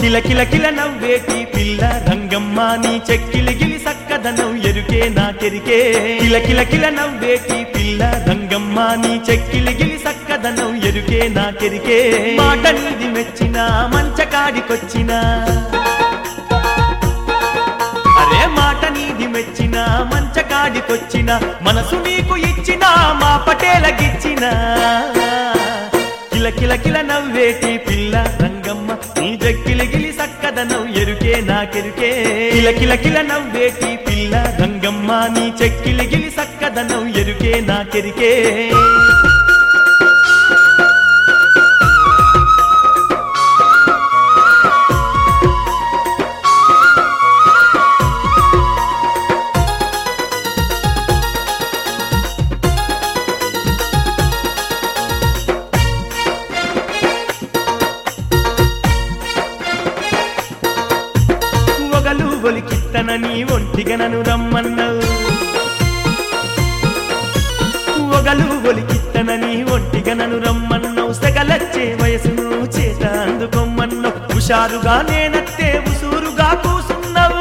కిల కిల కిల నవ్వేటి పిల్ల రంగమ్మ నీ చెక్కిలి గిలి సక్కదనం ఎరుకే నాకెరికే కిల కిల కిల నవ్వేటి పిల్ల రంగమ్మ నీ చెక్కిలి గిలి సక్కదనం ఎరుకే నాకెరికే మాట నీది మెచ్చిన మంచకాడికొచ్చిన అరే మాట నీది మెచ్చిన మంచకాడికొచ్చిన మనసు నీకు ఇచ్చిన మా పటేలకిచ్చిన కిల కిల కిల నవ్వేటి పిల్ల రంగమ్మ నీ జక్కిలి గిలి సక్కదనం ఎరుకే నాకెరుకే కిల కిల కిల నవ్వేటి పిల్ల రంగమ్మ నీ చెక్కిలి గిలి సక్కదనం ఎరుకే నాకెరికే ఒగలు ఒలికిత్తనని ఒంటిగనను రమ్మన్నావు ఒగలు ఒలికిత్తనని ఒంటిగనను రమ్మన్నావు సెగలచ్చే వయసును చేత అందుకొమ్మన్నావు హుషారుగా నేనత్తే ఉసూరుగా కూసున్నావు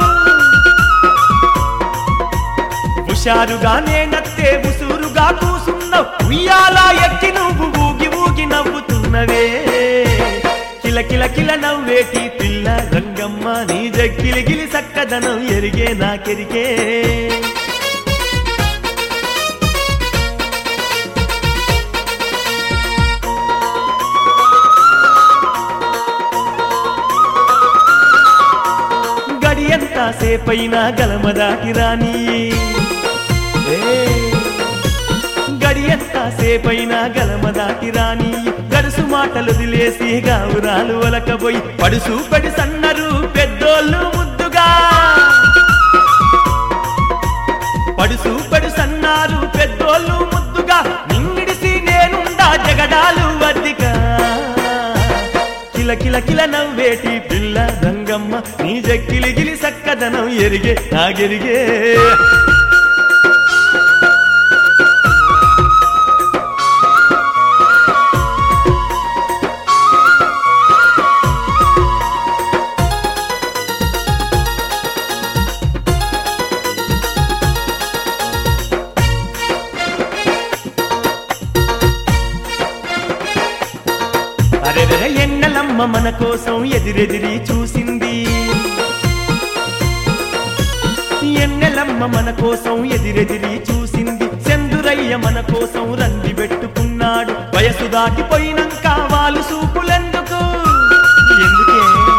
హుషారుగా నేనత్తే ఉసూరుగా కూసున్నావు ఉయ్యాల ఎక్కి నువ్వు ఊగి ఊగి నవ్వుతున్నవే కిల కిల కిల నవ్వేటి పిల్ల రంగమ్మ నీ జగ్గిలి గిలి సక్కదనం ఎరిగే నాకెరిగే గడియంత సేపైనా గలమదాటి రాని గడియంత సేపైనా గలమదాటి రాని గడుసు మాటలు వదిలేసి గావురాలు ఒలకబోయి పడుసు పడి సన్నరు పెద్దోళ్ళు ముద్దుగా పడుసు పడు సన్నారు పెద్దోళ్ళు ముద్దుగా నింగిడిసి నేనుండా జగడాలు వద్దిగా కిల కిల కిల నవ్వేటి పిల్ల రంగమ్మ నీ జక్కిలి గిలి సక్కదనం ఎరిగే నాగెరిగే అరెరె ఎన్నెలమ్మ మన కోసం ఎదిరెదిరి చూసింది ఎన్నెలమ్మ మన కోసం ఎదిరెదిరి చూసింది చందురయ్య మన కోసం రంది పెట్టుకున్నాడు వయసు దాటిపోయినాక వాళ్ళు సూపులెందుకు ఎందుకే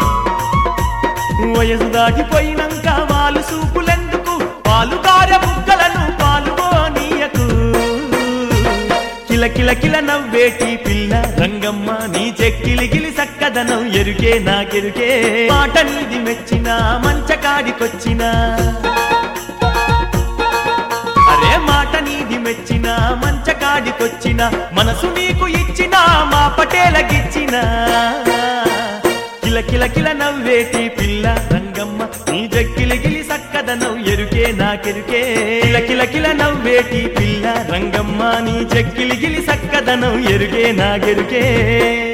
వయసు దాటిపోయినాక వాళ్ళు సూపులెందుకు పాలుగార బుగ్గలను పాలుగోనీయకు కిల కిల కిల నవ్వేటి పిల్ల రంగమ్మ నీ చెక్కిలి గిలి సక్కదనం ఎరుకే నాకెరుకే మాట నీది మెచ్చిన మంచకాడికొచ్చిన అరే మాట నీది మెచ్చిన మంచకాడికొచ్చిన మనసు నీకు ఇచ్చిన మా పటేలకిచ్చిన కిల కిల కిల నవ్వేటి పిల్ల రంగమ్మ నీ జక్కిలి గిలి సక్కదనం ఎరుకే నాకెరుకే కిల కిల కిల నవ్వేటి పిల్ల రంగమ్మ నీ జక్కిలి గిలి సక్కదనం ఎరుకే నాగెరుకే